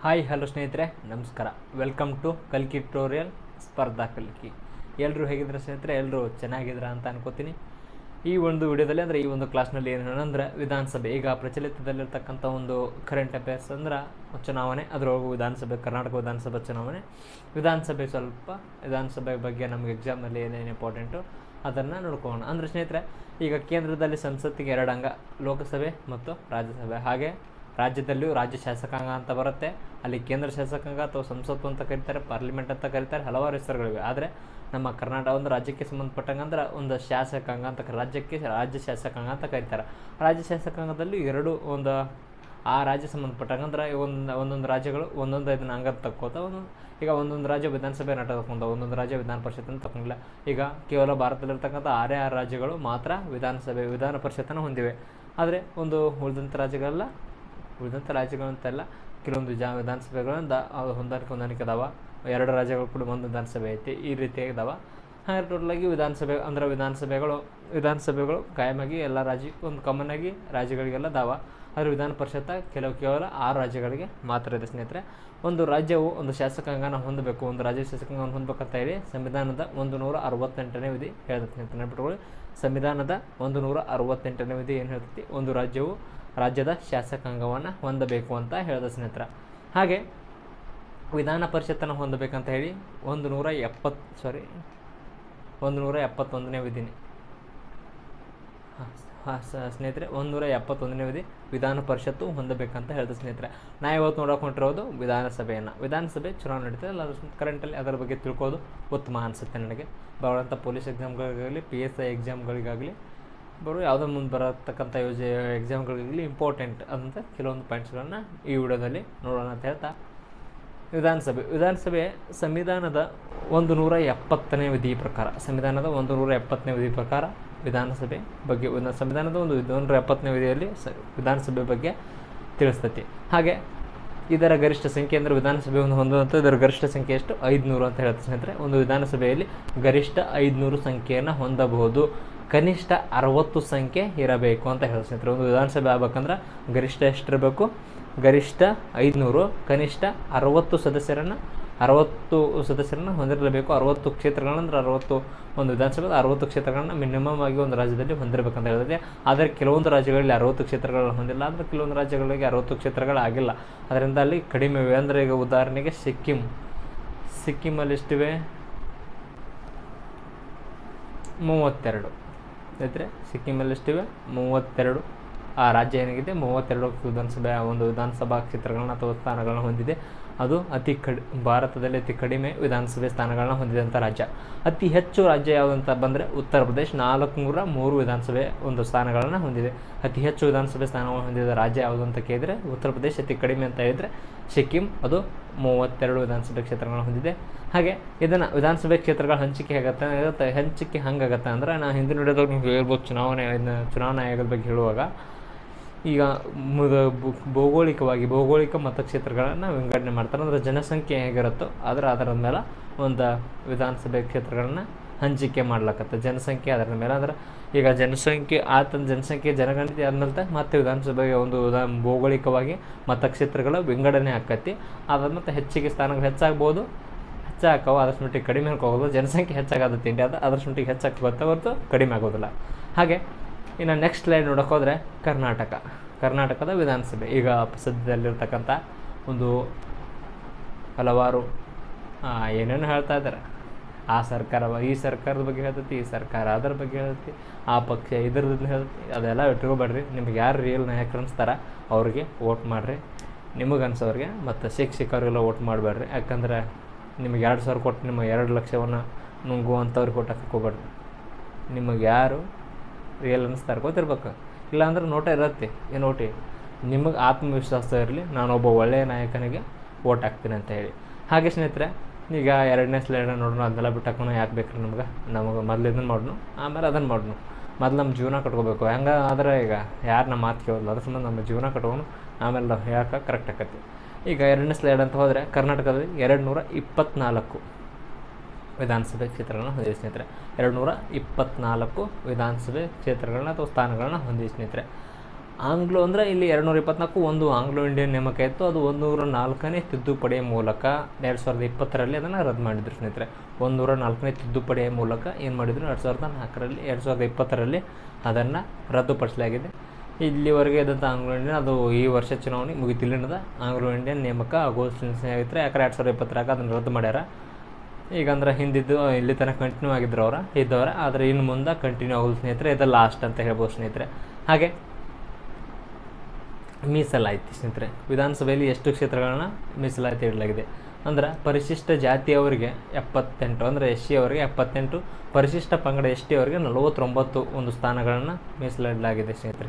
hi hello ಸ್ನೇಹಿತರೆ ನಮಸ್ಕಾರ welcome to ಕಲ್ಕಿ ಟ್ಯೂಟೋರಿಯಲ್ ಸ್ಪರ್ಧಾ ಕಲ್ಕಿ ಎಲ್ಲರೂ ಹೇಗಿದ್ರೆ ಸ್ನೇಹಿತರೆ ಎಲ್ಲರೂ ಚೆನ್ನಾಗಿದ್ರ ಅಂತ ಅನ್ಕೋತೀನಿ ಈ ಒಂದು ವಿಡಿಯೋದಲ್ಲಿ ಅಂದರೆ ಈ ಒಂದು ಕ್ಲಾಸ್ನಲ್ಲಿ ಏನು ಅಂದರೆ ವಿಧಾನಸಭೆ ಈಗ ಪ್ರಚಲಿತದಲ್ಲಿರ್ತಕ್ಕಂಥ ಒಂದು ಕರೆಂಟ್ ಅಫೇರ್ಸ್ ಅಂದ್ರೆ ಚುನಾವಣೆ ಅದರೊಳಗೂ ವಿಧಾನಸಭೆ ಕರ್ನಾಟಕ ವಿಧಾನಸಭೆ ಚುನಾವಣೆ ವಿಧಾನಸಭೆ ಸ್ವಲ್ಪ ವಿಧಾನಸಭೆ ಬಗ್ಗೆ ನಮಗೆ ಎಕ್ಸಾಮ್ನಲ್ಲಿ ಏನೇನು ಇಂಪಾರ್ಟೆಂಟು ಅದನ್ನು ನೋಡ್ಕೊಳ್ಳೋಣ ಅಂದರೆ ಸ್ನೇಹಿತರೆ ಈಗ ಕೇಂದ್ರದಲ್ಲಿ ಸಂಸತ್ತಿಗೆ ಎರಡು ಅಂಗ ಲೋಕಸಭೆ ಮತ್ತು ರಾಜ್ಯಸಭೆ ಹಾಗೆ ರಾಜ್ಯದಲ್ಲಿಯೂ ರಾಜ್ಯ ಶಾಸಕಾಂಗ ಅಂತ ಬರುತ್ತೆ ಅಲ್ಲಿ ಕೇಂದ್ರ ಶಾಸಕಾಂಗ ಅಥವಾ ಸಂಸತ್ತು ಅಂತ ಕರೀತಾರೆ ಪಾರ್ಲಿಮೆಂಟ್ ಅಂತ ಕರೀತಾರೆ ಹಲವಾರು ಹೆಸರುಗಳಿವೆ ಆದರೆ ನಮ್ಮ ಕರ್ನಾಟಕ ಒಂದು ರಾಜ್ಯಕ್ಕೆ ಸಂಬಂಧಪಟ್ಟಂಗೆ ಅಂದ್ರೆ ಒಂದು ಶಾಸಕಾಂಗ ಅಂತ ಕ- ರಾಜ್ಯಕ್ಕೆ ರಾಜ್ಯ ಶಾಸಕಾಂಗ ಅಂತ ಕರೀತಾರೆ ರಾಜ್ಯ ಶಾಸಕಾಂಗದಲ್ಲಿ ಎರಡು ಒಂದು ಆ ರಾಜ್ಯ ಸಂಬಂಧಪಟ್ಟಂಗೆ ಅಂದ್ರೆ ಒಂದು ಒಂದೊಂದು ರಾಜ್ಯಗಳು ಒಂದೊಂದು ಇದನ್ನ ಅಂಗ ತಕ್ಕೋತ ಒಂದೊಂದು ಈಗ ಒಂದೊಂದು ರಾಜ್ಯ ವಿಧಾನಸಭೆ ನಾಟಕ ತಗೊಂಡ ಒಂದೊಂದು ರಾಜ್ಯ ವಿಧಾನ ಪರಿಷತ್ತನ್ನು ತಗೊಂಡಿಲ್ಲ ಈಗ ಕೇವಲ ಭಾರತದಲ್ಲಿರ್ತಕ್ಕಂಥ ಆರೇ ಆರು ರಾಜ್ಯಗಳು ಮಾತ್ರ ವಿಧಾನಸಭೆ ವಿಧಾನ ಪರಿಷತ್ತನ್ನು ಹೊಂದಿವೆ ಆದರೆ ಒಂದು ಉಳಿದಂಥ ರಾಜ್ಯಗಳೆಲ್ಲ ಉಳಿದಂಥ ರಾಜ್ಯಗಳಂತೆಲ್ಲ ಕೆಲವೊಂದು ಜಾ ವಿಧಾನಸಭೆಗಳಿಂದ ಅವು ಹೊಂದಾಣಿಕೆ ಹೊಂದಾಣಿಕೆ ಅದಾವ ಎರಡು ರಾಜ್ಯಗಳು ಕೂಡ ಒಂದು ವಿಧಾನಸಭೆ ಐತಿ ಈ ರೀತಿಯಾಗಿ ಇದಾವ ಹಾಗೆ ಟೋಟಲಾಗಿ ವಿಧಾನಸಭೆ ಅಂದರೆ ವಿಧಾನಸಭೆಗಳು ವಿಧಾನಸಭೆಗಳು ಕಾಯಮಾಗಿ ಎಲ್ಲ ರಾಜ್ಯಕ್ಕೆ ಒಂದು ಕಾಮನ್ ಆಗಿ ರಾಜ್ಯಗಳಿಗೆಲ್ಲ ಅದಾವ ಆದರೆ ವಿಧಾನ ಪರಿಷತ್ತ ಕೆಲವು ಕೇವಲ ಆರು ರಾಜ್ಯಗಳಿಗೆ ಮಾತ್ರ ಇದೆ ಸ್ನೇಹಿತರೆ ಒಂದು ರಾಜ್ಯವು ಒಂದು ಶಾಸಕಾಂಗನ ಹೊಂದಬೇಕು ಒಂದು ರಾಜ್ಯ ಶಾಸಕಾಂಗವನ್ನು ಹೊಂದಬೇಕಂತ ಹೇಳಿ ಸಂವಿಧಾನದ ಒಂದು ನೂರ ಅರವತ್ತೆಂಟನೇ ವಿಧಿ ಹೇಳ್ತೈತಿ ಸ್ನೇಹಿತರೆ ನೆನಪಿಟ್ಕೊಳ್ಳಿ ಸಂವಿಧಾನದ ಒಂದು ನೂರ ಅರವತ್ತೆಂಟನೇ ವಿಧಿ ಏನು ಹೇಳ್ತೈತಿ ಒಂದು ರಾಜ್ಯವು ರಾಜ್ಯದ ಶಾಸಕಾಂಗವನ್ನು ಹೊಂದಬೇಕು ಅಂತ ಹೇಳಿದ ಸ್ನೇಹಿತರ ಹಾಗೆ ವಿಧಾನ ಪರಿಷತ್ತನ್ನು ಹೊಂದಬೇಕಂತ ಹೇಳಿ ಒಂದು ನೂರ ಎಪ್ಪತ್ತು ಸಾರಿ ಒಂದು ನೂರ ಎಪ್ಪತ್ತೊಂದನೇ ವಿಧಿನಿ ಹಾಂ ಸ್ನೇಹಿತರೆ ಒಂದು ನೂರ ಎಪ್ಪತ್ತೊಂದನೇ ವಿಧಿ ವಿಧಾನ ಪರಿಷತ್ತು ಹೊಂದಬೇಕಂತ ಹೇಳಿದ ಸ್ನೇಹಿತರೆ ನಾ ಇವತ್ತು ನೋಡೋಕೆ ಹೊಂಟಿರೋದು ವಿಧಾನಸಭೆಯನ್ನು ವಿಧಾನಸಭೆ ಚುನಾವಣೆ ನಡೀತದೆ ಅಲ್ಲ ಅದ್ರ ಕರೆಂಟಲ್ಲಿ ಅದರ ಬಗ್ಗೆ ತಿಳ್ಕೋದು ಉತ್ತಮ ಅನಿಸುತ್ತೆ ನನಗೆ ಬರುವಂಥ ಪೊಲೀಸ್ ಎಕ್ಸಾಮ್ಗಳಿಗಾಗಲಿ ಪಿ ಎಸ್ ಐ ಎಕ್ಸಾಮ್ಗಳಿಗಾಗಲಿ ಬರೋ ಯಾವುದೋ ಮುಂದೆ ಬರತಕ್ಕಂಥ ಯೋಜನೆ ಎಕ್ಸಾಮ್ಗಳಿಗಾಗಲಿ ಇಂಪಾರ್ಟೆಂಟ್ ಅಂತ ಕೆಲವೊಂದು ಪಾಯಿಂಟ್ಸ್ಗಳನ್ನ ಈ ವಿಡಿಯೋದಲ್ಲಿ ನೋಡೋಣ ಅಂತ ಹೇಳ್ತಾ ವಿಧಾನಸಭೆ ವಿಧಾನಸಭೆ ಸಂವಿಧಾನದ ಒಂದು ನೂರ ಎಪ್ಪತ್ತನೇ ವಿಧಿ ಪ್ರಕಾರ ಸಂವಿಧಾನದ ಒಂದು ನೂರ ಎಪ್ಪತ್ತನೇ ವಿಧಿ ಪ್ರಕಾರ ವಿಧಾನಸಭೆ ಬಗ್ಗೆ ಒಂದು ಸಂವಿಧಾನದ ಒಂದು ಒಂದು ನೂರ ಎಪ್ಪತ್ತನೇ ವಿಧಿಯಲ್ಲಿ ಸ ವಿಧಾನಸಭೆ ಬಗ್ಗೆ ತಿಳಿಸ್ತೈತಿ ಹಾಗೆ ಇದರ ಗರಿಷ್ಠ ಸಂಖ್ಯೆ ಅಂದರೆ ವಿಧಾನಸಭೆಯನ್ನು ಹೊಂದುವಂಥ ಇದರ ಗರಿಷ್ಠ ಸಂಖ್ಯೆ ಎಷ್ಟು ಐದುನೂರು ಅಂತ ಹೇಳ್ತಾರೆ ಸ್ನೇಹಿತರೆ ಒಂದು ವಿಧಾನಸಭೆಯಲ್ಲಿ ಗರಿಷ್ಠ ಐದುನೂರು ಸಂಖ್ಯೆಯನ್ನು ಹೊಂದಬಹುದು ಕನಿಷ್ಠ ಅರವತ್ತು ಸಂಖ್ಯೆ ಇರಬೇಕು ಅಂತ ಹೇಳಿ ಸ್ನೇಹಿತರೆ ಒಂದು ವಿಧಾನಸಭೆ ಆಗ್ಬೇಕಂದ್ರೆ ಗರಿಷ್ಠ ಎಷ್ಟಿರಬೇಕು ಗರಿಷ್ಠ ಐದುನೂರು ಕನಿಷ್ಠ ಅರವತ್ತು ಸದಸ್ಯರನ್ನು ಅರವತ್ತು ಸದಸ್ಯರನ್ನು ಹೊಂದಿರಲೇಬೇಕು ಅರವತ್ತು ಕ್ಷೇತ್ರಗಳನ್ನ ಅಂದ್ರೆ ಅರವತ್ತು ಒಂದು ವಿಧಾನಸಭೆದ ಅರವತ್ತು ಕ್ಷೇತ್ರಗಳನ್ನ ಮಿನಿಮಮ್ ಆಗಿ ಒಂದು ರಾಜ್ಯದಲ್ಲಿ ಹೊಂದಿರಬೇಕಂತ ಹೇಳಿದೆ ಆದರೆ ಕೆಲವೊಂದು ರಾಜ್ಯಗಳಲ್ಲಿ ಅರವತ್ತು ಕ್ಷೇತ್ರಗಳನ್ನು ಹೊಂದಿಲ್ಲ ಅಂದರೆ ಕೆಲವೊಂದು ರಾಜ್ಯಗಳಿಗೆ ಅರವತ್ತು ಕ್ಷೇತ್ರಗಳಾಗಿಲ್ಲ ಅದರಿಂದ ಅಲ್ಲಿ ಕಡಿಮೆ ಇವೆ ಅಂದರೆ ಈಗ ಉದಾಹರಣೆಗೆ ಸಿಕ್ಕಿಂ ಸಿಕ್ಕಿಮಲ್ಲಿ ಎಷ್ಟಿವೆ ಮೂವತ್ತೆರಡು ಸ್ನೇಹಿತರೆ ಸಿಕ್ಕಿಮಲ್ಲಿ ಎಷ್ಟಿವೆ ಮೂವತ್ತೆರಡು ಆ ರಾಜ್ಯ ಏನಾಗಿದೆ ಮೂವತ್ತೆರಡು ವಿಧಾನಸಭೆ ಒಂದು ವಿಧಾನಸಭಾ ಕ್ಷೇತ್ರಗಳನ್ನ ಅಥವಾ ಸ್ಥಾನಗಳನ್ನ ಹೊಂದಿದೆ ಅದು ಅತಿ ಕಡಿ ಭಾರತದಲ್ಲಿ ಅತಿ ಕಡಿಮೆ ವಿಧಾನಸಭೆ ಸ್ಥಾನಗಳನ್ನ ಹೊಂದಿದಂಥ ರಾಜ್ಯ ಅತಿ ಹೆಚ್ಚು ರಾಜ್ಯ ಯಾವುದಂತ ಬಂದರೆ ಉತ್ತರ ಪ್ರದೇಶ್ ನಾಲ್ಕುನೂರ ಮೂರು ವಿಧಾನಸಭೆ ಒಂದು ಸ್ಥಾನಗಳನ್ನು ಹೊಂದಿದೆ ಅತಿ ಹೆಚ್ಚು ವಿಧಾನಸಭೆ ಸ್ಥಾನವನ್ನು ಹೊಂದಿದ ರಾಜ್ಯ ಯಾವುದು ಅಂತ ಕೇಳಿದರೆ ಉತ್ತರ ಪ್ರದೇಶ ಅತಿ ಕಡಿಮೆ ಅಂತ ಹೇಳಿದರೆ ಸಿಕ್ಕಿಂ ಅದು ಮೂವತ್ತೆರಡು ವಿಧಾನಸಭೆ ಕ್ಷೇತ್ರಗಳನ್ನು ಹೊಂದಿದೆ ಹಾಗೆ ಇದನ್ನು ವಿಧಾನಸಭೆ ಕ್ಷೇತ್ರಗಳ ಹಂಚಿಕೆ ಆಗತ್ತೆ ಆಗುತ್ತೆ ಹಂಚಿಕೆ ಹಂಗಾಗತ್ತೆ ಅಂದ್ರೆ ನಾನು ಹಿಂದಿನ ವಿಡಿಯೋದಾಗ ನೀವು ಹೇಳ್ಬೋದು ಚುನಾವಣೆ ಇದನ್ನ ಚುನಾವಣಾ ಆಯೋಗದ ಬಗ್ಗೆ ಹೇಳುವಾಗ ಈಗ ಮುದ ಭೂ- ಭೌಗೋಳಿಕವಾಗಿ ಭೌಗೋಳಿಕ ಮತಕ್ಷೇತ್ರಗಳನ್ನು ವಿಂಗಡಣೆ ಮಾಡ್ತಾರೆ ಅಂದರೆ ಜನಸಂಖ್ಯೆ ಹೇಗಿರುತ್ತೋ ಅದರ ಆಧಾರದ ಮೇಲೆ ಒಂದು ವಿಧಾನಸಭೆ ಕ್ಷೇತ್ರಗಳನ್ನ ಹಂಚಿಕೆ ಮಾಡ್ಲಕತ್ತೆ ಜನಸಂಖ್ಯೆ ಅದರ ಮೇಲೆ ಅಂದ್ರೆ ಈಗ ಜನಸಂಖ್ಯೆ ಆತನ ಜನಸಂಖ್ಯೆ ಜನಗಣತಿ ಆದ್ಮೇಲೆ ಮತ್ತೆ ವಿಧಾನಸಭೆಗೆ ಒಂದು ಉದಾ ಭೌಗೋಳಿಕವಾಗಿ ಮತಕ್ಷೇತ್ರಗಳ ವಿಂಗಡಣೆ ಆಕತಿ ಅದಾದ ಮತ್ತೆ ಹೆಚ್ಚಿಗೆ ಸ್ಥಾನಗಳು ಹೆಚ್ಚಾಗ್ಬೋದು ಹೆಚ್ಚಾಕವು ಆದಷ್ಟು ಮಟ್ಟಿಗೆ ಕಡಿಮೆ ಹೋಗೋದು ಜನಸಂಖ್ಯೆ ಹೆಚ್ಚಾಗತ್ತೆ ಇಂಡಿಯಾದ ಆದಷ್ಟು ಮಟ್ಟಿಗೆ ಹೆಚ್ಚಾಗುತ್ತೆ ಹೊರತು ಕಡಿಮೆ ಆಗೋದಿಲ್ಲ ಹಾಗೆ ಇನ್ನು ನೆಕ್ಸ್ಟ್ ಲೈನ್ ನೋಡೋಕೆ ಹೋದರೆ ಕರ್ನಾಟಕ ಕರ್ನಾಟಕದ ವಿಧಾನಸಭೆ ಈಗ ಸದ್ಯದಲ್ಲಿರ್ತಕ್ಕಂಥ ಒಂದು ಹಲವಾರು ಆ, ಏನೇನೋ ಹೇಳ್ತಾ ಇದ್ದಾರೆ ಆ ಸರ್ಕಾರ ಈ ಸರ್ಕಾರದ ಬಗ್ಗೆ ಹೇಳ್ತೈತಿ ಈ ಸರ್ಕಾರ ಅದರ ಬಗ್ಗೆ ಹೇಳ್ತೈತಿ ಆ ಪಕ್ಷ ಇದ್ರದ್ದು ಹೇಳ್ತೈತಿ ಅದೆಲ್ಲ ಇಟ್ಕೋಬೇಡ್ರಿ ನಿಮ್ಗೆ ಯಾರು ರಿಯಲ್ ನಾಯಕರು ಅನಿಸ್ತಾರ ಅವ್ರಿಗೆ ವೋಟ್ ಮಾಡಿರಿ ನಿಮಗೆ ಅನ್ಸೋರಿಗೆ ಮತ್ತು ಶಿಕ್ಷಕರಿಗೆಲ್ಲ ವೋಟ್ ಮಾಡಬೇಡ್ರಿ ಯಾಕಂದ್ರೆ ನಿಮಗೆ ಎರಡು ಸಾವಿರ ಕೊಟ್ಟು ನಿಮಗೆ ಎರಡು ಲಕ್ಷವನ್ನು ನುಂಗುವಂಥವ್ರಿಗೆ ಕೊಟ್ಟು ಹಾಕೋಬೇಡ್ರಿ ನಿಮಗೆ ಯಾರು ರಿಯಲ್ ಅನಿಸ್ತಾರೆ ಗೊತ್ತಿರ್ಬೇಕು ಇಲ್ಲಾಂದ್ರೆ ನೋಟ ಇರತ್ತೆ ಏನು ಓಟಿ ನಿಮಗೆ ಆತ್ಮವಿಶ್ವಾಸ ಇರಲಿ ನಾನೊಬ್ಬ ಒಳ್ಳೆಯ ನಾಯಕನಿಗೆ ಓಟ್ ಹಾಕ್ತೀನಿ ಅಂತ ಹೇಳಿ ಹಾಗೆ ಸ್ನೇಹಿತರೆ ಈಗ ಎರಡನೇ ಸ್ಲೈಡ್ ನೋಡೋಣ ಅದನ್ನೆಲ್ಲ ಬಿಟ್ಟು ಹಾಕೋಣ ಯಾಕೆ ಬೇಕು ನಮ್ಗೆ ನಮಗೆ ಮೊದಲು ಇದನ್ನು ಮಾಡೋಣ ಆಮೇಲೆ ಅದನ್ನು ಮಾಡೋಣ ಮೊದಲು ನಮ್ಮ ಜೀವನ ಕಟ್ಕೋಬೇಕು ಹೆಂಗೆ ಆದರೆ ಈಗ ಯಾರು ನಮ್ಮ ಮಾತು ಕೇಳೋಲ್ಲ ಅದ್ರ ಸಂಬಂಧ ನಮ್ಮ ಜೀವನ ಕಟ್ಕೊಂಡು ಆಮೇಲೆ ನಾವು ಯಾಕೆ ಕರೆಕ್ಟ್ ಆಕತಿ ಈಗ ಎರಡನೇ ಸ್ಲೈಡ್ ಅಂತ ಹೋದರೆ ಕರ್ನಾಟಕದಲ್ಲಿ ಎರಡು ನೂರ ಇಪ್ಪತ್ತ್ನಾಲ್ಕು ವಿಧಾನಸಭೆ ಕ್ಷೇತ್ರಗಳನ್ನ ಹೊಂದಿದೆ ಸ್ನೇಹಿತರೆ ಎರಡು ನೂರ ಇಪ್ಪತ್ತ್ನಾಲ್ಕು ವಿಧಾನಸಭೆ ಕ್ಷೇತ್ರಗಳನ್ನ ಅಥವಾ ಸ್ಥಾನಗಳನ್ನ ಹೊಂದಿದೆ ಸ್ನೇಹಿತರೆ ಆಂಗ್ಲೋ ಅಂದರೆ ಇಲ್ಲಿ ಎರಡುನೂರ ಇಪ್ಪತ್ನಾಲ್ಕು ಒಂದು ಆಂಗ್ಲೋ ಇಂಡಿಯನ್ ನೇಮಕ ಇತ್ತು ಅದು ಒಂದೂರ ನಾಲ್ಕನೇ ತಿದ್ದುಪಡಿಯ ಮೂಲಕ ಎರಡು ಸಾವಿರದ ಇಪ್ಪತ್ತರಲ್ಲಿ ಅದನ್ನು ರದ್ದು ಮಾಡಿದ್ರು ಸ್ನೇಹಿತರೆ ಒಂದೂರ ನಾಲ್ಕನೇ ತಿದ್ದುಪಡಿಯ ಮೂಲಕ ಏನು ಮಾಡಿದ್ರು ಎರಡು ಸಾವಿರದ ನಾಲ್ಕರಲ್ಲಿ ಎರಡು ಸಾವಿರದ ಇಪ್ಪತ್ತರಲ್ಲಿ ಅದನ್ನು ರದ್ದುಪಡಿಸಲಾಗಿದೆ ಇಲ್ಲಿವರೆಗೆ ಇದ್ದಂಥ ಆಂಗ್ಲೋ ಇಂಡಿಯನ್ ಅದು ಈ ವರ್ಷ ಚುನಾವಣೆ ಮುಗಿತಿಲ್ಲಿನದ ಆಂಗ್ಲೋ ಇಂಡಿಯನ್ ನೇಮಕ ಆಗೋಸ್ಟ್ ಆಗಿತ್ತು ಯಾಕಂದ್ರೆ ಎರಡು ಸಾವಿರದ ಇಪ್ಪತ್ತರಾಗ ಅದನ್ನು ರದ್ದು ಮಾಡ್ಯಾರ ಈಗ ಅಂದ್ರೆ ಹಿಂದಿದ್ದು ಇಲ್ಲಿ ತನಕ ಕಂಟಿನ್ಯೂ ಆಗಿದ್ರು ಅವರ ಇದ್ದವರ ಆದರೆ ಇನ್ನು ಮುಂದೆ ಕಂಟಿನ್ಯೂ ಆಗೋದು ಸ್ನೇಹಿತರೆ ಇದು ಲಾಸ್ಟ್ ಅಂತ ಹೇಳ್ಬೋದು ಸ್ನೇಹಿತರೆ ಹಾಗೆ ಮೀಸಲಾತಿ ಸ್ನೇಹಿತರೆ ವಿಧಾನಸಭೆಯಲ್ಲಿ ಎಷ್ಟು ಕ್ಷೇತ್ರಗಳನ್ನ ಮೀಸಲಾತಿ ಇಡಲಾಗಿದೆ ಅಂದ್ರೆ ಪರಿಶಿಷ್ಟ ಜಾತಿಯವರಿಗೆ ಎಪ್ಪತ್ತೆಂಟು ಅಂದರೆ ಎಸ್ ಸಿ ಅವರಿಗೆ ಎಪ್ಪತ್ತೆಂಟು ಪರಿಶಿಷ್ಟ ಪಂಗಡ ಎಸ್ ಟಿ ಅವರಿಗೆ ನಲವತ್ತೊಂಬತ್ತು ಒಂದು ಸ್ಥಾನಗಳನ್ನು ಮೀಸಲಿಡಲಾಗಿದೆ ಸ್ನೇಹಿತರೆ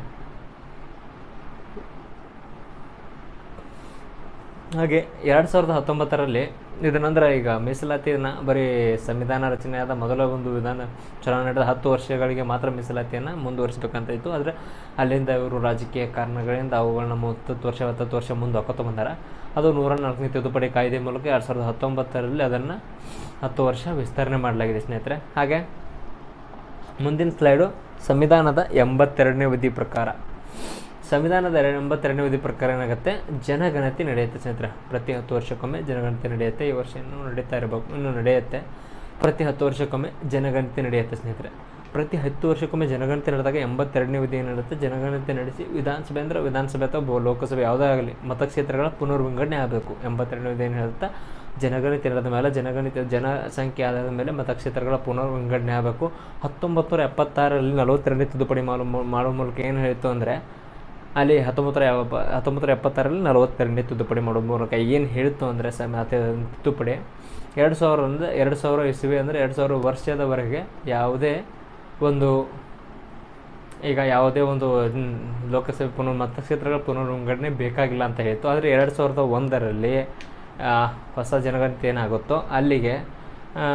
ಹಾಗೆ ಎರಡು ಸಾವಿರದ ಹತ್ತೊಂಬತ್ತರಲ್ಲಿ ಇದನ್ನಂದ್ರೆ ಈಗ ಮೀಸಲಾತಿಯನ್ನು ಬರೀ ಸಂವಿಧಾನ ರಚನೆಯಾದ ಮೊದಲ ಒಂದು ವಿಧಾನ ಚುನಾವಣೆ ನಡೆದ ಹತ್ತು ವರ್ಷಗಳಿಗೆ ಮಾತ್ರ ಮೀಸಲಾತಿಯನ್ನು ಮುಂದುವರಿಸಬೇಕಂತ ಇತ್ತು ಆದರೆ ಅಲ್ಲಿಂದ ಇವರು ರಾಜಕೀಯ ಕಾರಣಗಳಿಂದ ಅವುಗಳನ್ನ ಮೂವತ್ತತ್ತು ವರ್ಷ ಹತ್ತತ್ತು ವರ್ಷ ಮುಂದೆ ಹೊಕ್ಕೊತ ಬಂದಾರ ಅದು ನೂರ ನಾಲ್ಕನೇ ತಿದ್ದುಪಡಿ ಕಾಯ್ದೆ ಮೂಲಕ ಎರಡು ಸಾವಿರದ ಹತ್ತೊಂಬತ್ತರಲ್ಲಿ ಅದನ್ನು ಹತ್ತು ವರ್ಷ ವಿಸ್ತರಣೆ ಮಾಡಲಾಗಿದೆ ಸ್ನೇಹಿತರೆ ಹಾಗೆ ಮುಂದಿನ ಸ್ಲೈಡು ಸಂವಿಧಾನದ ಎಂಬತ್ತೆರಡನೇ ವಿಧಿ ಪ್ರಕಾರ ಸಂವಿಧಾನದ ಎರಡು ಎಂಬತ್ತೆರಡನೇ ವಿಧಿ ಪ್ರಕಾರ ಏನಾಗುತ್ತೆ ಜನಗಣತಿ ನಡೆಯುತ್ತೆ ಸ್ನೇಹಿತರೆ ಪ್ರತಿ ಹತ್ತು ವರ್ಷಕ್ಕೊಮ್ಮೆ ಜನಗಣತಿ ನಡೆಯುತ್ತೆ ಈ ವರ್ಷ ಇನ್ನೂ ನಡೀತಾ ಇರಬೇಕು ಇನ್ನೂ ನಡೆಯುತ್ತೆ ಪ್ರತಿ ಹತ್ತು ವರ್ಷಕ್ಕೊಮ್ಮೆ ಜನಗಣತಿ ನಡೆಯುತ್ತೆ ಸ್ನೇಹಿತರೆ ಪ್ರತಿ ಹತ್ತು ವರ್ಷಕ್ಕೊಮ್ಮೆ ಜನಗಣತಿ ನಡೆದಾಗ ಎಂಬತ್ತೆರಡನೇ ವಿಧಿ ಏನಿರುತ್ತೆ ಜನಗಣತಿ ನಡೆಸಿ ವಿಧಾನಸಭೆ ಅಂದರೆ ವಿಧಾನಸಭೆ ಅಥವಾ ಬೋ- ಲೋಕಸಭೆ ಯಾವುದೇ ಆಗಲಿ ಮತಕ್ಷೇತ್ರಗಳ ಪುನರ್ವಿಂಗಡಣೆ ಆಗಬೇಕು ಎಂಬತ್ತೆರಡನೇ ವಿಧಿ ಏನು ಹೇಳುತ್ತೆ ಜನಗಣತಿ ನಡೆದ ಮೇಲೆ ಜನಗಣತಿ ಜನಸಂಖ್ಯೆ ಆಧಾರದ ಮೇಲೆ ಮತಕ್ಷೇತ್ರಗಳ ಪುನರ್ವಿಂಗಡಣೆ ಆಗಬೇಕು ಹತ್ತೊಂಬತ್ತು ನೂರ ಎಪ್ಪತ್ತಾರರಲ್ಲಿ ನಲವತ್ತೆರಡನೇ ತಿದ್ದುಪಡಿ ಮಾಡೋ ಮಾಡೋ ಮೂಲಕ ಏನು ಹೇಳಿತ್ತು ಅಂದರೆ ಅಲ್ಲಿ ಹತ್ತೊಂಬತ್ತರ ಯಾವ ಹತ್ತೊಂಬತ್ತರ ಎಪ್ಪತ್ತಾರರಲ್ಲಿ ನಲವತ್ತೆರಡನೇ ತಿದ್ದುಪಡಿ ಮಾಡೋ ಮೂಲಕ ಏನು ಹೇಳಿತ್ತು ಅಂದರೆ ಸ ಮತ್ತೆ ತಿದ್ದುಪಡಿ ಎರಡು ಸಾವಿರದಿಂದ ಎರಡು ಸಾವಿರ ಇಸ್ವಿ ಅಂದರೆ ಎರಡು ಸಾವಿರ ವರ್ಷದವರೆಗೆ ಯಾವುದೇ ಒಂದು ಈಗ ಯಾವುದೇ ಒಂದು ಹ್ಮ್, ಲೋಕಸಭೆ ಪುನರ್ ಮತಕ್ಷೇತ್ರಗಳ ಪುನರ್ವಿಂಗಡಣೆ ಬೇಕಾಗಿಲ್ಲ ಅಂತ ಹೇಳಿತ್ತು ಆದರೆ ಎರಡು ಸಾವಿರದ ಒಂದರಲ್ಲಿ ಆ, ಹೊಸ ಜನಗಣತಿ ಏನಾಗುತ್ತೋ ಅಲ್ಲಿಗೆ ಆ,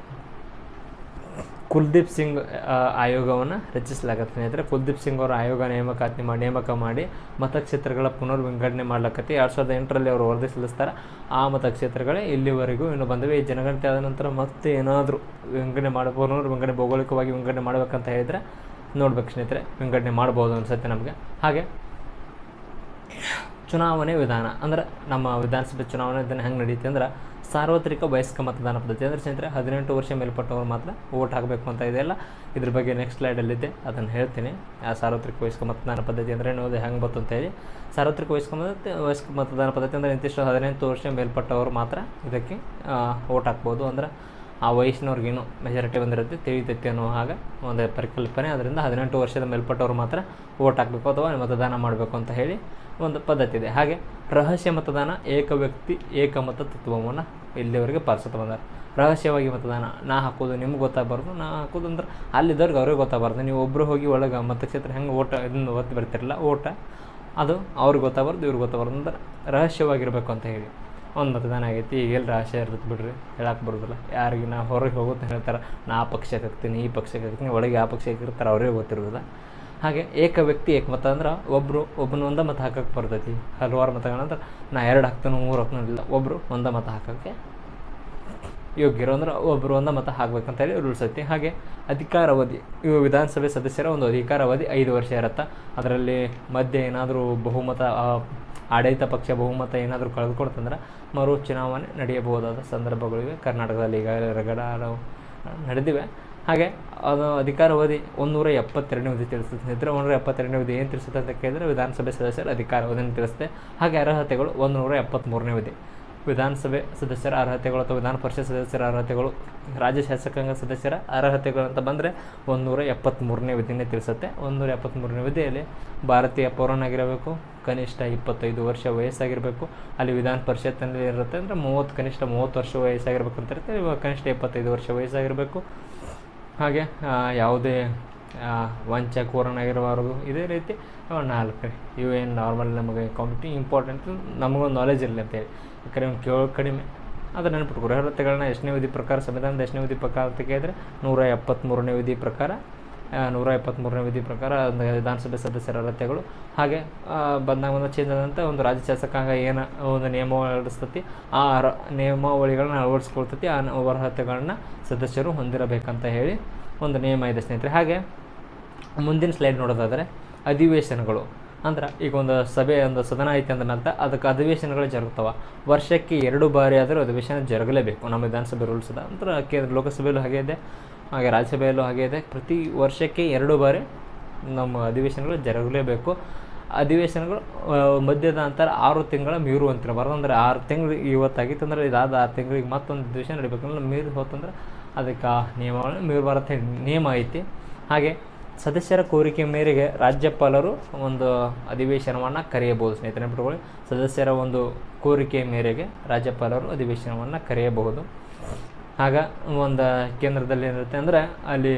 ಕುಲ್ದೀಪ್ ಸಿಂಗ್ ಆಯೋಗವನ್ನು ರಚಿಸಲಾಗತ್ತೆ ಸ್ನೇಹಿತರೆ ಕುಲ್ದೀಪ್ ಸಿಂಗ್ ಅವರ ಆಯೋಗ ನೇಮಕಾತಿ ಮಾಡಿ ನೇಮಕ ಮಾಡಿ ಮತಕ್ಷೇತ್ರಗಳ ಪುನರ್ ವಿಂಗಡಣೆ ಮಾಡ್ಲಕತ್ತಿ ಎರಡು ಸಾವಿರದ ಎಂಟರಲ್ಲಿ ಅವರು ವರದಿ ಸಲ್ಲಿಸ್ತಾರೆ ಆ ಮತಕ್ಷೇತ್ರಗಳೇ ಇಲ್ಲಿವರೆಗೂ ಇನ್ನು ಬಂದವೆ ಈ ಜನಗಣತಿ ಆದ ನಂತರ ಮತ್ತೆ ಏನಾದರೂ ವಿಂಗಡಣೆ ಮಾಡ ಪುನರ್ ವಿಂಗಡಣೆ ಭೌಗೋಳಿಕವಾಗಿ ವಿಂಗಡಣೆ ಮಾಡಬೇಕಂತ ಹೇಳಿದರೆ ನೋಡ್ಬೇಕು ಸ್ನೇಹಿತರೆ ವಿಂಗಡಣೆ ಮಾಡ್ಬೋದು ಅನ್ಸುತ್ತೆ ನಮಗೆ ಹಾಗೆ ಚುನಾವಣೆ ವಿಧಾನ ಅಂದ್ರೆ ನಮ್ಮ ವಿಧಾನಸಭೆ ಚುನಾವಣೆ ವಿಧಾನ ಹೆಂಗೆ ನಡೀತೆ ಅಂದ್ರೆ ಸಾರ್ವತ್ರಿಕ ವಯಸ್ಕ ಮತದಾನ ಪದ್ಧತಿ ಅಂದರೆ ಸ್ನೇಹಿತರೆ ಹದಿನೆಂಟು ವರ್ಷ ಮೇಲ್ಪಟ್ಟವ್ರು ಮಾತ್ರ ವೋಟ್ ಹಾಕಬೇಕು ಅಂತ ಇದೆಯಲ್ಲ ಇದ್ರ ಬಗ್ಗೆ ನೆಕ್ಸ್ಟ್ ಸ್ಲೈಡಲ್ಲಿದೆ ಅದನ್ನು ಹೇಳ್ತೀನಿ ಆ ಸಾರ್ವತ್ರಿಕ ವಯಸ್ಕ ಮತದಾನ ಪದ್ಧತಿ ಅಂದರೆ ಏನೋದು ಹೆಂಗೆ ಬಂತು ಅಂತ ಹೇಳಿ ಸಾರ್ವತ್ರಿಕ ವಯಸ್ಕ ಮತ ವಯಸ್ಕ ಮತದಾನ ಪದ್ಧತಿ ಅಂದರೆ ಇಂತಿಷ್ಟು ಹದಿನೆಂಟು ವರ್ಷ ಮೇಲ್ಪಟ್ಟವರು ಮಾತ್ರ ಇದಕ್ಕೆ ವೋಟ್ ಹಾಕ್ಬೋದು ಅಂದ್ರೆ ಆ ವಯಸ್ಸಿನವ್ರಿಗೇನು ಮೆಜಾರಿಟಿ ಬಂದಿರುತ್ತೆ ತಿಳಿತೈತಿ ಅನ್ನೋ ಹಾಗೆ ಒಂದು ಪರಿಕಲ್ಪನೆ ಅದರಿಂದ ಹದಿನೆಂಟು ವರ್ಷದ ಮೇಲ್ಪಟ್ಟವರು ಮಾತ್ರ ವೋಟ್ ಹಾಕಬೇಕು ಅಥವಾ ಮತದಾನ ಮಾಡಬೇಕು ಅಂತ ಹೇಳಿ ಒಂದು ಪದ್ಧತಿ ಇದೆ ಹಾಗೆ ರಹಸ್ಯ ಮತದಾನ ಏಕ ವ್ಯಕ್ತಿ ಏಕಮತ ತತ್ವವನ್ನು ಇಲ್ಲಿವರೆಗೆ ಪಾಲಿಸುತ್ತಾ ಬಂದಾರೆ ರಹಸ್ಯವಾಗಿ ಮತದಾನ ನಾ ಹಾಕೋದು ನಿಮ್ಗೆ ಗೊತ್ತಾಗಬಾರ್ದು ನಾ ಹಾಕೋದು ಅಂದ್ರೆ ಅಲ್ಲಿದ್ದವ್ರಿಗೆ ಅವ್ರಿಗೆ ಗೊತ್ತಾಗಬಾರ್ದು ನೀವು ಒಬ್ಬರು ಹೋಗಿ ಒಳಗೆ ಮತಕ್ಷೇತ್ರ ಹೆಂಗೆ ಓಟ ಇದನ್ನು ಒತ್ತಿ ಬರ್ತಿರಲ್ಲ ಓಟ ಅದು ಅವ್ರಿಗೆ ಗೊತ್ತಾಗಬಾರ್ದು ಇವ್ರಿಗೆ ಗೊತ್ತಾಗಬಾರ್ದು ಅಂದ್ರೆ ರಹಸ್ಯವಾಗಿರಬೇಕು ಅಂತ ಹೇಳಿ ಒಂದು ಮತದಾನ ಆಗೈತಿ ಈಗ ಎಲ್ಲಿ ರಹಸ್ಯ ಇರುತ್ತೆ ಬಿಡ್ರಿ ಹೇಳಕ್ಕೆ ಬರೋದಿಲ್ಲ ಯಾರಿಗೆ ನಾ ಹೊರಗೆ ಹೋಗುತ್ತೆ ಹೇಳ್ತಾರೆ ನಾ ಆ ಪಕ್ಷಕ್ಕೆ ಹಾಕ್ತೀನಿ ಈ ಪಕ್ಷಕ್ಕೆ ಹಾಕ್ತೀನಿ ಒಳಗೆ ಆ ಪಕ್ಷಕ್ಕೆ ಇರ್ತಾರೆ ಅವ್ರಿಗೆ ಗೊತ್ತಿರೋದಿಲ್ಲ ಹಾಗೆ ಏಕ ವ್ಯಕ್ತಿ ಏಕ ಮತ ಅಂದ್ರೆ ಒಬ್ಬರು ಒಬ್ಬನ ಒಂದೇ ಮತ ಹಾಕಕ್ಕೆ ಬರ್ತೈತಿ ಹಲವಾರು ಮತಗಳಂದ್ರೆ ನಾ ಎರಡು ಹಾಕ್ತಾನೆ ಮೂರು ಹಾಕ್ತಾನೆ ಇಲ್ಲ ಒಬ್ಬರು ಒಂದೇ ಮತ ಹಾಕೋಕ್ಕೆ ಯೋಗ್ಯರು ಅಂದ್ರೆ ಒಬ್ಬರು ಒಂದೇ ಮತ ಹಾಕ್ಬೇಕಂತ ಹೇಳಿ ರೂಲ್ಸ್ ಐತಿ ಹಾಗೆ ಅಧಿಕಾರಾವಧಿ ಇವು ವಿಧಾನಸಭೆ ಸದಸ್ಯರ ಒಂದು ಅಧಿಕಾರಾವಧಿ ಐದು ವರ್ಷ ಇರುತ್ತೆ ಅದರಲ್ಲಿ ಮಧ್ಯೆ ಏನಾದರೂ ಬಹುಮತ ಆ, ಆಡಳಿತ ಪಕ್ಷ ಬಹುಮತ ಏನಾದರೂ ಕಳೆದುಕೊಡ್ತಂದ್ರೆ ಮರು ಚುನಾವಣೆ ನಡೆಯಬಹುದಾದ ಸಂದರ್ಭಗಳಿವೆ ಕರ್ನಾಟಕದಲ್ಲಿ ಈಗಾಗಲೇ ರಗಡ ಹಲವು ನಡೆದಿವೆ ಹಾಗೆ ಅದು ಅಧಿಕಾರಾವಧಿ ಒಂದೂರ ಎಪ್ಪತ್ತೆರಡನೇ ವಿಧಿ ತಿಳಿಸುತ್ತೆ ಸ್ನೇಹಿತರೆ ಒಂದೂರ ಎಪ್ಪತ್ತೆರಡನೇ ವಿಧಿ ಏನು ತಿಳಿಸುತ್ತೆ ಅಂತ ಕೇಳಿದರೆ ವಿಧಾನಸಭೆ ಸದಸ್ಯರ ಅಧಿಕಾರಾವಧಿಯನ್ನು ತಿಳಿಸುತ್ತೆ ಹಾಗೆ ಅರ್ಹತೆಗಳು ಒಂದು ನೂರ ಎಪ್ಪತ್ತ್ಮೂರನೇ ವಿಧಿ ವಿಧಾನಸಭೆ ಸದಸ್ಯರ ಅರ್ಹತೆಗಳು ಅಥವಾ ವಿಧಾನ ಪರಿಷತ್ ಸದಸ್ಯರ ಅರ್ಹತೆಗಳು ರಾಜ್ಯ ಶಾಸಕಾಂಗ ಸದಸ್ಯರ ಅರ್ಹತೆಗಳು ಅಂತ ಬಂದರೆ ಒಂದೂರ ಎಪ್ಪತ್ತ್ಮೂರನೇ ವಿಧಿನೇ ತಿಳಿಸುತ್ತೆ ಒಂದೂರ ಎಪ್ಪತ್ತ್ಮೂರನೇ ವಿಧಿಯಲ್ಲಿ ಭಾರತೀಯ ಪೌರನಾಗಿರಬೇಕು ಕನಿಷ್ಠ ಇಪ್ಪತ್ತೈದು ವರ್ಷ ವಯಸ್ಸಾಗಿರಬೇಕು ಅಲ್ಲಿ ವಿಧಾನ ಪರಿಷತ್ನಲ್ಲಿ ಇರುತ್ತೆ ಅಂದರೆ ಮೂವತ್ತು ಕನಿಷ್ಠ ಮೂವತ್ತು ವರ್ಷ ವಯಸ್ಸಾಗಿರ್ಬೇಕು ಅಂತ ಇರುತ್ತೆ ಇವಾಗ ಕನಿಷ್ಠ ಇಪ್ಪತ್ತೈದು ವರ್ಷ ವಯಸ್ಸಾಗಿರಬೇಕು ಹಾಗೆ ಆ, ಯಾವುದೇ ಆ, ವಂಚಕೋರನಾಗಿರಬಾರದು ಇದೇ ರೀತಿ ಅವು ನಾಲ್ಕು ಇವು ಏನು ನಾರ್ಮಲ್ ನಮಗೆ ಕಾಂಪಿಟಿ ಇಂಪಾರ್ಟೆಂಟ್ ನಮಗೊಂದು ನಾಲೆಜ್ ಇರಲಿ ಅಂತೇಳಿ ಯಾಕಂದರೆ ಇವ್ನು ಕೇಳೋ ಕಡಿಮೆ ಅದು ನೆನಪಿಟ್ಕೊರಿ ಅರ್ಹತೆಗಳನ್ನ ಎಷ್ಟನೇ ವಿಧಿ ಪ್ರಕಾರ ಸಂವಿಧಾನದ ಎಷ್ಟನೇ ವಿಧಿ ಪ್ರಕಾರ ಅಂತ ಕೇಳಿದ್ರೆ ನೂರ ಎಪ್ಪತ್ತ್ಮೂರನೇ ವಿಧಿ ಪ್ರಕಾರ ಆ, ನೂರ ಎಪ್ಪತ್ತ್ಮೂರನೇ ವಿಧಿ ಪ್ರಕಾರ ಒಂದು ವಿಧಾನಸಭೆ ಸದಸ್ಯರ ಅರ್ಹತೆಗಳು ಹಾಗೆ ಆ, ಬಂದಾಗ ಒಂದು ಚೇಂಜ್ ಆದಂಥ ಒಂದು ರಾಜ್ಯ ಶಾಸಕಾಂಗ ಏನು ಒಂದು ನಿಯಮಾವಳಿ ಅಳವಡಿಸ್ತತಿ ಆ ಅರ ನಿಯಮಾವಳಿಗಳನ್ನ ಅಳವಡಿಸ್ಕೊಳ್ತತಿ ಆ ನ- ಅರ್ಹತೆಗಳನ್ನ ಸದಸ್ಯರು ಹೊಂದಿರಬೇಕಂತ ಹೇಳಿ ಒಂದು ನಿಯಮ ಇದೆ ಸ್ನೇಹಿತರೆ ಹಾಗೆ ಮುಂದಿನ ಸ್ಲೈಡ್ ನೋಡೋದಾದರೆ ಅಧಿವೇಶನಗಳು ಅಂದ್ರೆ ಈಗ ಒಂದು ಸಭೆ ಒಂದು ಸದನ ಐತೆ ಅಂದ ನಂತರ ಅದಕ್ಕೆ ಅಧಿವೇಶನಗಳು ಜರುಗ್ತಾವೆ ವರ್ಷಕ್ಕೆ ಎರಡು ಬಾರಿ ಆದರೂ ಅಧಿವೇಶನ ಜರುಗಲೇಬೇಕು ನಮ್ಮ ವಿಧಾನಸಭೆ ರೂಲ್ಸ್ ಅದ ಅಂದ್ರೆ ಕೇಂದ್ರ ಲೋಕಸಭೆಯಲ್ಲೂ ಹಾಗೆ ಇದೆ ಹಾಗೆ ರಾಜ್ಯಸಭೆಯಲ್ಲೂ ಹಾಗೆ ಇದೆ ಪ್ರತಿ ವರ್ಷಕ್ಕೆ ಎರಡು ಬಾರಿ ನಮ್ಮ ಅಧಿವೇಶನಗಳು ಜರುಗಲೇಬೇಕು ಅಧಿವೇಶನಗಳು ಆ, ಮಧ್ಯದ ಅಂತರ ಆರು ತಿಂಗಳ ಮೀರು ಅಂತಿರಬಾರ್ದು ಅಂದರೆ ಆರು ತಿಂಗಳು ಇವತ್ತಾಗಿತ್ತು ಅಂದರೆ ಇದಾದ ಆರು ತಿಂಗಳಿಗೆ ಮತ್ತೊಂದು ಅಧಿವೇಶನ ನಡಿಬೇಕಂದ್ರೆ ಮೀರಿ ಹೋತಂದ್ರೆ ಅದಕ್ಕೆ ಆ ನಿಯಮಗಳು ಮೀರಬಾರತ್ತೆ ನಿಯಮ ಐತಿ ಹಾಗೆ ಸದಸ್ಯರ ಕೋರಿಕೆ ಮೇರೆಗೆ ರಾಜ್ಯಪಾಲರು ಒಂದು ಅಧಿವೇಶನವನ್ನು ಕರೆಯಬಹುದು ಸ್ನೇಹಿತರೆ ನೆನಪಿಟ್ಕೊಳ್ಳಿ ಸದಸ್ಯರ ಒಂದು ಕೋರಿಕೆ ಮೇರೆಗೆ ರಾಜ್ಯಪಾಲರು ಅಧಿವೇಶನವನ್ನು ಕರೆಯಬಹುದು ಆಗ ಒಂದು ಕೇಂದ್ರದಲ್ಲಿ ಏನಿರುತ್ತೆ ಅಂದರೆ ಅಲ್ಲಿ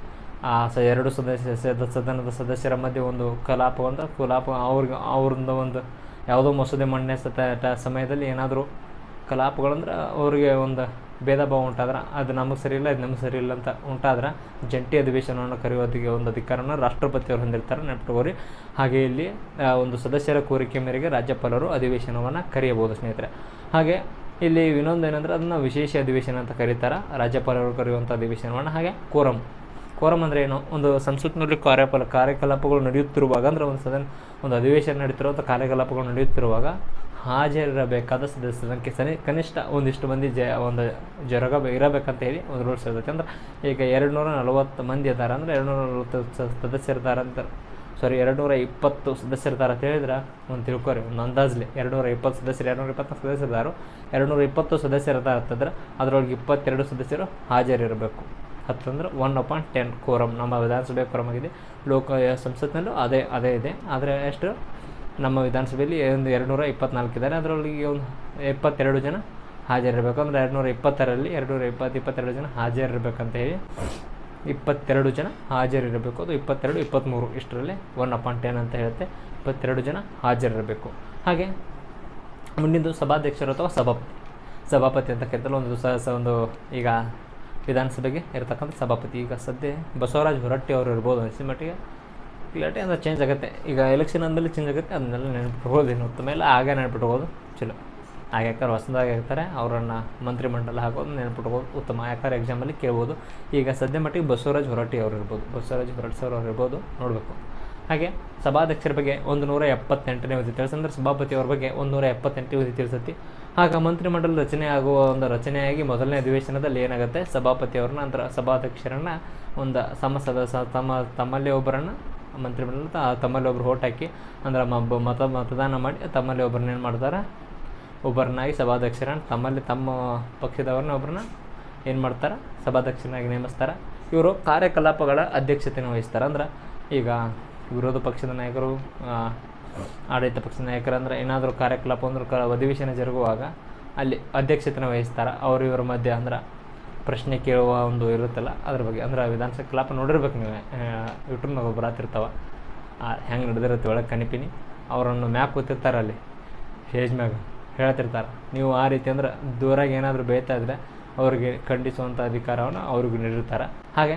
ಆ ಸ ಎರಡು ಸದಸ್ಯ ಸದ- ಸದನದ ಸದಸ್ಯರ ಮಧ್ಯೆ ಒಂದು ಕಲಾಪ ಅಂತ ಕಲಾಪ ಅವ್ರಿಗೆ ಅವ್ರಿಂದ ಒಂದು ಯಾವುದೋ ಮಸೂದೆ ಮಂಡನೆ ಸತ ಟ- ಸಮಯದಲ್ಲಿ ಏನಾದರೂ ಕಲಾಪಗಳಂದ್ರೆ ಅವ್ರಿಗೆ ಒಂದು ಭೇದ ಭಾವ ಉಂಟಾದ್ರೆ ಅದು ನಮಗೆ ಸರಿ ಇಲ್ಲ ಇದು ನಮಗೆ ಸರಿ ಇಲ್ಲ ಅಂತ ಉಂಟಾದ್ರೆ ಜಂಟಿ ಅಧಿವೇಶನವನ್ನು ಕರೆಯೋದಕ್ಕೆ ಒಂದು ಅಧಿಕಾರನ ರಾಷ್ಟ್ರಪತಿಯವರು ಹೊಂದಿರ್ತಾರೆ ನೆನಪಿಟ್ಕೋರಿ ಹಾಗೆ ಇಲ್ಲಿ ಆ, ಒಂದು ಸದಸ್ಯರ ಕೋರಿಕೆ ಮೇರೆಗೆ ರಾಜ್ಯಪಾಲರು ಅಧಿವೇಶನವನ್ನು ಕರೆಯಬಹುದು ಸ್ನೇಹಿತರೆ ಹಾಗೆ ಇಲ್ಲಿ ಇನ್ನೊಂದು ಏನಂದ್ರೆ ಅದನ್ನು ವಿಶೇಷ ಅಧಿವೇಶನ ಅಂತ ಕರೀತಾರೆ ರಾಜ್ಯಪಾಲರು ಕರೆಯುವಂಥ ಅಧಿವೇಶನವನ್ನು ಹಾಗೆ ಕೋರಂ ಕೋರಂ ಅಂದರೆ ಏನು ಒಂದು ಸಂಸತ್ನಲ್ಲಿ ಕಾರ್ಯಪಾಲ ಕಾರ್ಯಕಲಾಪಗಳು ನಡೆಯುತ್ತಿರುವಾಗ ಅಂದರೆ ಒಂದು ಸದನ ಒಂದು ಅಧಿವೇಶನ ನಡೀತಿರುವಂಥ ಕಾರ್ಯಕಲಾಪಗಳು ನಡೆಯುತ್ತಿರುವಾಗ ಹಾಜರಿರಬೇಕಾದ ಸದಸ್ಯರ ಸಂಖ್ಯೆ ಸನಿ ಕನಿಷ್ಠ ಒಂದಿಷ್ಟು ಮಂದಿ ಜ ಒಂದು ಜರಗ ಇರಬೇಕಂತ ಹೇಳಿ ಒಂದು ರೂಲ್ಸ್ ಇರ್ತೈತೆ ಅಂದ್ರೆ ಈಗ ಎರಡು ನೂರ ನಲವತ್ತು ಮಂದಿ ಇದ್ದಾರೆ ಅಂದರೆ ಎರಡು ನೂರ ನಲವತ್ತು ಸ- ಸದಸ್ಯರಿದ್ದಾರೆ ಅಂತ ಸಾರಿ ಎರಡು ನೂರ ಇಪ್ಪತ್ತು ಸದಸ್ಯರಿದ್ದಾರೆ ಅಂತ ಹೇಳಿದ್ರೆ ಒಂದು ತಿಳ್ಕೊರಿ ಒಂದು ಅಂದಾಜಲ್ಲಿ ಎರಡು ನೂರ ಇಪ್ಪತ್ತು ಸದಸ್ಯರು ಎರಡು ನೂರ ಇಪ್ಪತ್ತು ಸದಸ್ಯರಿದ್ದಾರೆ ಎರಡು ನೂರ ಇಪ್ಪತ್ತು ಸದಸ್ಯರಿದ್ದಾರೆ ಅಂತಂದ್ರೆ ಅದರೊಳಗೆ ಇಪ್ಪತ್ತೆರಡು ಸದಸ್ಯರು ಹಾಜರಿರಬೇಕು ಹತ್ತಂದ್ರೆ ಒನ್ ಅಪಾಯಿಂಟ್ ಟೆನ್ ಕೋರಮ್ ನಮ್ಮ ವಿಧಾನಸಭೆ ಕೋರಮ್ ಆಗಿದೆ ಲೋಕ ಸಂಸತ್ನಲ್ಲೂ ಅದೇ ಅದೇ ಇದೆ ಆದರೆ ಎಷ್ಟು ನಮ್ಮ ವಿಧಾನಸಭೆಯಲ್ಲಿ ಒಂದು ಎರಡು ನೂರ ಇಪ್ಪತ್ನಾಲ್ಕು ಇದ್ದಾರೆ ಅದರೊಳಗೆ ಒಂದು ಇಪ್ಪತ್ತೆರಡು ಜನ ಹಾಜರಿರಬೇಕು ಅಂದರೆ ಎರಡು ನೂರ ಇಪ್ಪತ್ತರಲ್ಲಿ ಎರಡು ನೂರ ಇಪ್ಪತ್ತು ಇಪ್ಪತ್ತೆರಡು ಜನ ಹಾಜರಿರಬೇಕಂತ ಹೇಳಿ ಇಪ್ಪತ್ತೆರಡು ಜನ ಹಾಜರಿರಬೇಕು ಅದು ಇಪ್ಪತ್ತೆರಡು ಇಪ್ಪತ್ತ್ಮೂರು ಇಷ್ಟರಲ್ಲಿ ಒನ್ ಅಪಾಯಿಂಟ್ ಟೆನ್ ಅಂತ ಹೇಳುತ್ತೆ ಇಪ್ಪತ್ತೆರಡು ಜನ ಹಾಜರಿರಬೇಕು ಹಾಗೆ ಮುಂದಿದ್ದು ಸಭಾಧ್ಯಕ್ಷರು ಅಥವಾ ಸಭಾಪತಿ ಸಭಾಪತಿ ಅಂತ ಕರೀತಾರೆ ಒಂದು ಸ ಸ- ಒಂದು ಈಗ ವಿಧಾನಸಭೆಗೆ ಇರತಕ್ಕಂಥ ಸಭಾಪತಿ ಈಗ ಸದ್ಯ ಬಸವರಾಜ ಹೊರಟ್ಟಿ ಅವರು ಇರ್ಬೋದು ಅನಿಸಿ ಮಟ್ಟಿಗೆ ಕ್ಲಿಯರ್ಟಿ ಅಂದರೆ ಚೇಂಜ್ ಆಗುತ್ತೆ ಈಗ ಎಲೆಕ್ಷನ್ ಅಂದಮೇಲೆ ಚೇಂಜ್ ಆಗುತ್ತೆ ಅದನ್ನೆಲ್ಲ ನೆನಪಿಟ್ಕೊಳ್ಳೋದು ಇನ್ನು ಹೊತ್ತ ಮೇಲೆ ಆಗ ನೆನಪಿಟ್ಕೊಳ್ಳೋದು ಚಲೋ ಆಗ ಯಾಕಂದ್ರೆ ಹೊಸದಾಗಿ ಇರ್ತಾರೆ ಅವರನ್ನು ಮಂತ್ರಿಮಂಡಲ ಹಾಕೋದು ನೆನಪಿಟ್ಕೊಳ್ಳೋದು ಉತ್ತಮ ಯಾಕಂದ್ರೆ ಎಕ್ಸಾಮಲ್ಲಿ ಕೇಳ್ಬೋದು ಈಗ ಸದ್ಯ ಮಟ್ಟಿಗೆ ಬಸವರಾಜ ಹೊರಟ್ಟಿ ಅವರು ಇರ್ಬೋದು ಬಸವರಾಜ ಹೊರಟ್ಟಿ ಸರ್ ಅವ್ರು ಇರ್ಬೋದು ನೋಡಬೇಕು ಹಾಗೆ ಸಭಾಧ್ಯಕ್ಷರ ಬಗ್ಗೆ ಒಂದು ನೂರ ಎಪ್ಪತ್ತೆಂಟನೇ ವಿಧಿ ತಿಳಿಸಿ ಅಂದ್ರೆ ಸಭಾಪತಿ ಅವ್ರ ಬಗ್ಗೆ ಒಂದು ನೂರ ಎಪ್ಪತ್ತೆಂಟನೇ ವಿಧಿ ತಿಳಿಸತಿ ಆಗ ಮಂತ್ರಿಮಂಡಲ ರಚನೆ ಆಗುವ ಒಂದು ರಚನೆಯಾಗಿ ಮೊದಲನೇ ಅಧಿವೇಶನದಲ್ಲಿ ಏನಾಗುತ್ತೆ ಸಭಾಪತಿ ಅವ್ರನ್ನ ನಂತರ ಸಭಾಧ್ಯಕ್ಷರನ್ನ ಒಂದು ಸಮ ಸದಸ್ಯ ತಮ್ಮ ತಮ್ಮಲ್ಲಿ ಒಬ್ಬರನ್ನು ಮಂತ್ರಿಮಂಡಲ ತ- ತಮ್ಮಲ್ಲಿ ಒಬ್ರು ಓಟ್ ಹಾಕಿ ಅಂದ್ರೆ ಮ- ಬ- ಮತ ಮತದಾನ ಮಾಡಿ ತಮ್ಮಲ್ಲಿ ಒಬ್ಬರನ್ನ ಏನು ಮಾಡ್ತಾರೆ ಒಬ್ಬರನ್ನಾಗಿ ಸಭಾಧ್ಯಕ್ಷರನ್ನ ತಮ್ಮಲ್ಲಿ ತಮ್ಮ ಪಕ್ಷದವ್ರನ್ನ ಒಬ್ಬರನ್ನ ಏನು ಮಾಡ್ತಾರೆ ಸಭಾಧ್ಯಕ್ಷನಾಗಿ ನೇಮಿಸ್ತಾರೆ ಇವರು ಕಾರ್ಯಕಲಾಪಗಳ ಅಧ್ಯಕ್ಷತೆಯನ್ನು ವಹಿಸ್ತಾರೆ ಅಂದ್ರೆ ಈಗ ವಿರೋಧ ಪಕ್ಷದ ನಾಯಕರು ಆ, ಆಡಳಿತ ಪಕ್ಷದ ನಾಯಕರು ಅಂದ್ರೆ ಏನಾದರೂ ಕಾರ್ಯಕಲಾಪ ಅಂದ್ರೆ ಕ ಅಧಿವೇಶನ ಜರುಗುವಾಗ ಅಲ್ಲಿ ಅಧ್ಯಕ್ಷತೆಯನ್ನು ವಹಿಸ್ತಾರೆ ಅವರು ಇವರ ಮಧ್ಯೆ ಅಂದ್ರೆ ಪ್ರಶ್ನೆ ಕೇಳುವ ಒಂದು ಇರುತ್ತಲ್ಲ ಅದ್ರ ಬಗ್ಗೆ ಅಂದ್ರೆ ವಿಧಾನಸಭೆ ಕಲಾಪ ನೋಡಿರ್ಬೇಕು ನೀವು ಯೂಟ್ಯೂಬ್ನಾಗ ಒಬ್ಬರು ಆತಿರ್ತಾವ ಹೆಂಗೆ ನಡೆದಿರುತ್ತೆ ಒಳಗೆ ಕಣಿಪಿನಿ ಅವರನ್ನು ಮ್ಯಾಪ್ ಕೂತಿರ್ತಾರೆ ಅಲ್ಲಿ ಸ್ಟೇಜ್ ಮ್ಯಾಗ ಹೇಳ್ತಿರ್ತಾರೆ ನೀವು ಆ ರೀತಿ ಅಂದ್ರೆ ದೂರಾಗಿ ಏನಾದರೂ ಬೇಯ್ತಾ ಇದ್ರೆ ಅವ್ರಿಗೆ ಖಂಡಿಸುವಂಥ ಅಧಿಕಾರವನ್ನು ಅವ್ರಿಗೆ ನೀಡಿರ್ತಾರೆ ಹಾಗೆ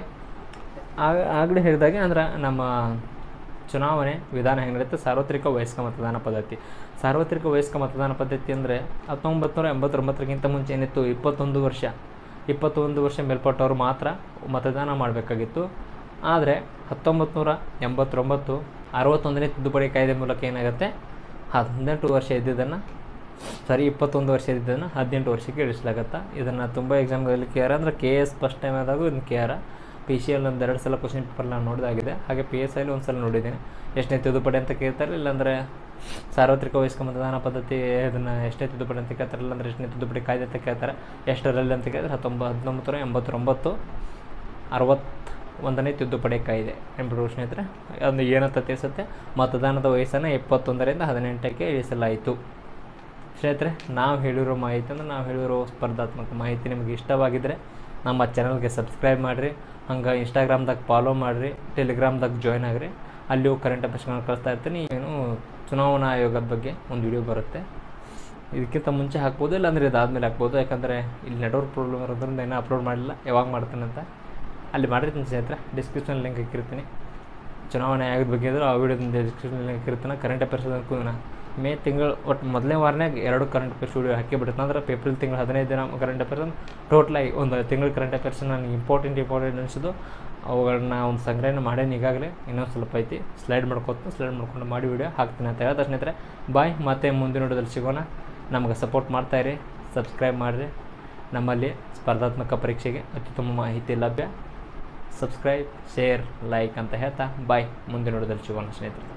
ಆಗ ಆಗಲೇ ಹೇಳಿದಾಗೆ ಅಂದ್ರೆ ನಮ್ಮ ಚುನಾವಣೆ ವಿಧಾನ ಹೆಂಗೆ ನಡೆಯುತ್ತೆ ಸಾರ್ವತ್ರಿಕ ವಯಸ್ಕ ಮತದಾನ ಪದ್ಧತಿ ಸಾರ್ವತ್ರಿಕ ವಯಸ್ಕ ಮತದಾನ ಪದ್ಧತಿ ಅಂದರೆ ಹತ್ತೊಂಬತ್ತು ನೂರ ಎಂಬತ್ತೊಂಬತ್ತರಿಗಿಂತ ಮುಂಚೆ ಏನಿತ್ತು ಇಪ್ಪತ್ತೊಂದು ವರ್ಷ ಇಪ್ಪತ್ತೊಂದು ವರ್ಷ ಮೇಲ್ಪಟ್ಟವರು ಮಾತ್ರ ಮತದಾನ ಮಾಡಬೇಕಾಗಿತ್ತು ಆದರೆ ಹತ್ತೊಂಬತ್ತು ನೂರ ಎಂಬತ್ತೊಂಬತ್ತು ಅರವತ್ತೊಂದನೇ ತಿದ್ದುಪಡಿ ಕಾಯ್ದೆ ಮೂಲಕ ಏನಾಗುತ್ತೆ ಹದಿನೆಂಟು ವರ್ಷ ಇದ್ದಿದ್ದನ್ನು ಸಾರಿ ಇಪ್ಪತ್ತೊಂದು ವರ್ಷ ಇದ್ದಿದ್ದನ್ನು ಹದಿನೆಂಟು ವರ್ಷಕ್ಕೆ ಇಳಿಸ್ಲಾಗತ್ತೆ ಇದನ್ನು ತುಂಬ ಎಕ್ಸಾಮ್ಗಳಲ್ಲಿ ಕೇರ್ ಅಂದರೆ ಕೆ ಎಸ್ ಫಸ್ಟ್ ಟೈಮ್ ಆದಾಗೂ ಇದನ್ನು ಕೇರ ಪಿ ಸಿ ಎಲ್ ಒಂದು ಎರಡು ಸಲ ಕ್ವಶನ್ ಪೇಪರ್ ನಾನು ನೋಡಿದಾಗಿದೆ ಹಾಗೆ ಪಿ ಎಸ್ ಐಲಿ ಒಂದು ಸಲ ನೋಡಿದ್ದೀನಿ ಎಷ್ಟನೇ ತಿದ್ದುಪಡಿ ಅಂತ ಕೇಳ್ತಾರೆ ಇಲ್ಲಾಂದರೆ ಸಾರ್ವತ್ರಿಕ ವಯಸ್ಕ ಮತದಾನ ಪದ್ಧತಿ ಇದನ್ನು ಎಷ್ಟನೇ ತಿದ್ದುಪಡಿ ಅಂತ ಕೇಳ್ತಾರೆ ಇಲ್ಲಾಂದ್ರೆ ಎಷ್ಟನೇ ತಿದ್ದುಪಡಿ ಕಾಯ್ದೆ ಅಂತ ಕೇಳ್ತಾರೆ ಎಷ್ಟರಲ್ಲಿ ಅಂತ ಕೇಳಿದ್ರೆ ಹತ್ತೊಂಬತ್ತು ಹದಿನೊಂಬತ್ತು ನೂರ ಎಂಬತ್ತೊಂಬತ್ತು ಅರವತ್ತು ಒಂದನೇ ತಿದ್ದುಪಡಿ ಕಾಯ್ದೆ ಎಂಬುದು ಸ್ನೇಹಿತರೆ ಅದು ಏನಂತ ತಿಳಿಸುತ್ತೆ ಮತದಾನದ ವಯಸ್ಸನ್ನು ಇಪ್ಪತ್ತೊಂದರಿಂದ ಹದಿನೆಂಟಕ್ಕೆ ಇಳಿಸಲಾಯಿತು ಸ್ನೇಹಿತರೆ ನಾವು ಹೇಳಿರೋ ಮಾಹಿತಿ ಅಂದರೆ ನಾವು ಹೇಳಿರೋ ಸ್ಪರ್ಧಾತ್ಮಕ ಮಾಹಿತಿ ನಿಮಗೆ ಇಷ್ಟವಾಗಿದ್ದರೆ ನಮ್ಮ ಚಾನಲ್ಗೆ ಸಬ್ಸ್ಕ್ರೈಬ್ ಮಾಡಿರಿ ಹಂಗೆ ಇನ್ಸ್ಟಾಗ್ರಾಮ್ದಾಗ ಫಾಲೋ ಮಾಡಿರಿ ಟೆಲಿಗ್ರಾಮ್ದಾಗ ಜಾಯ್ನ್ ಆಗಿರಿ ಅಲ್ಲಿಯೂ ಕರೆಂಟ್ ಅಫೇರ್ಸ್ಗಳನ್ನ ಕಳಿಸ್ತಾ ಇರ್ತೀನಿ ಏನು ಚುನಾವಣಾ ಆಯೋಗದ ಬಗ್ಗೆ ಒಂದು ವಿಡಿಯೋ ಬರುತ್ತೆ ಇದಕ್ಕಿಂತ ಮುಂಚೆ ಹಾಕ್ಬೋದು ಇಲ್ಲಾಂದ್ರೆ ಇದಾದ್ಮೇಲೆ ಹಾಕ್ಬೋದು ಯಾಕಂದರೆ ಇಲ್ಲಿ ನೆಟ್ವರ್ಕ್ ಪ್ರಾಬ್ಲಮ್ ಇರೋದ್ರಿಂದ ಇನ್ನೂ ಅಪ್ಲೋಡ್ ಮಾಡಿಲ್ಲ ಯಾವಾಗ ಮಾಡ್ತೀನಿ ಅಂತ ಅಲ್ಲಿ ಮಾಡಿರ್ತೀನಿ ಸ್ನೇಹಿತರೆ ಡಿಸ್ಕ್ರಿಪ್ಷನ್ ಲಿಂಕ್ ಹಾಕಿರ್ತೀನಿ ಚುನಾವಣೆ ಆಯೋಗದ ಬಗ್ಗೆ ಇದ್ರೆ ಆ ವಿಡಿಯೋದಿಂದ ಡಿಸ್ಕ್ರಿಪ್ಷನ್ ಲಿಂಕ್ ಹಾಕಿರ್ತೀನಿ ಕರೆಂಟ್ ಅಫೇರ್ಸ್ ಮೇ ತಿಂಗಳು ಒಟ್ಟು ಮೊದಲನೇ ವಾರನಾಗ ಎರಡು ಕರೆಂಟ್ ಅಫೇರ್ಸ್ ವಿಡಿಯೋ ಹಾಕಿ ಬಿಡುತ್ತೆ ಅಂದ್ರೆ ಏಪ್ರಿಲ್ ತಿಂಗಳು ಹದಿನೈದು ದಿನ ಕರೆಂಟ್ ಅಫೇರ್ಸ್ ಟೋಟ್ಲಾಗಿ ಒಂದು ತಿಂಗಳು ಕರೆಂಟ್ ಅಫೇರ್ಸ್ ನನಗೆ ಇಂಪಾರ್ಟೆಂಟ್ ಇಂಪಾರ್ಟೆಂಟ್ ಅನಿಸಿದ್ದು ಅವುಗಳನ್ನ ಒಂದು ಸಂಗ್ರಹಣೆ ಮಾಡೇನಿ ಈಗಾಗಲೇ ಇನ್ನೊಂದು ಸ್ವಲ್ಪ ಐತಿ ಸ್ಲೈಡ್ ಮಾಡ್ಕೊತ ಸ್ಲೈಡ್ ಮಾಡ್ಕೊಂಡು ಮಾಡಿ ವಿಡಿಯೋ ಹಾಕ್ತೀನಿ ಅಂತ ಹೇಳ್ತಾ ಸ್ನೇಹಿತರೆ ಬಾಯ್ ಮತ್ತೆ ಮುಂದಿನ ವಿಡಿಯೋದಲ್ಲಿ ಸಿಗೋಣ ನಮಗೆ ಸಪೋರ್ಟ್ ಮಾಡ್ತಾಯಿರಿ ಸಬ್ಸ್ಕ್ರೈಬ್ ಮಾಡಿರಿ ನಮ್ಮಲ್ಲಿ ಸ್ಪರ್ಧಾತ್ಮಕ ಪರೀಕ್ಷೆಗೆ ಅತ್ಯುತ್ತಮ ಮಾಹಿತಿ ಲಭ್ಯ ಸಬ್ಸ್ಕ್ರೈಬ್ ಶೇರ್ ಲೈಕ್ ಅಂತ ಹೇಳ್ತಾ ಬಾಯ್ ಮುಂದಿನ ವಿಡಿಯೋದಲ್ಲಿ ಸಿಗೋಣ ಸ್ನೇಹಿತರೆ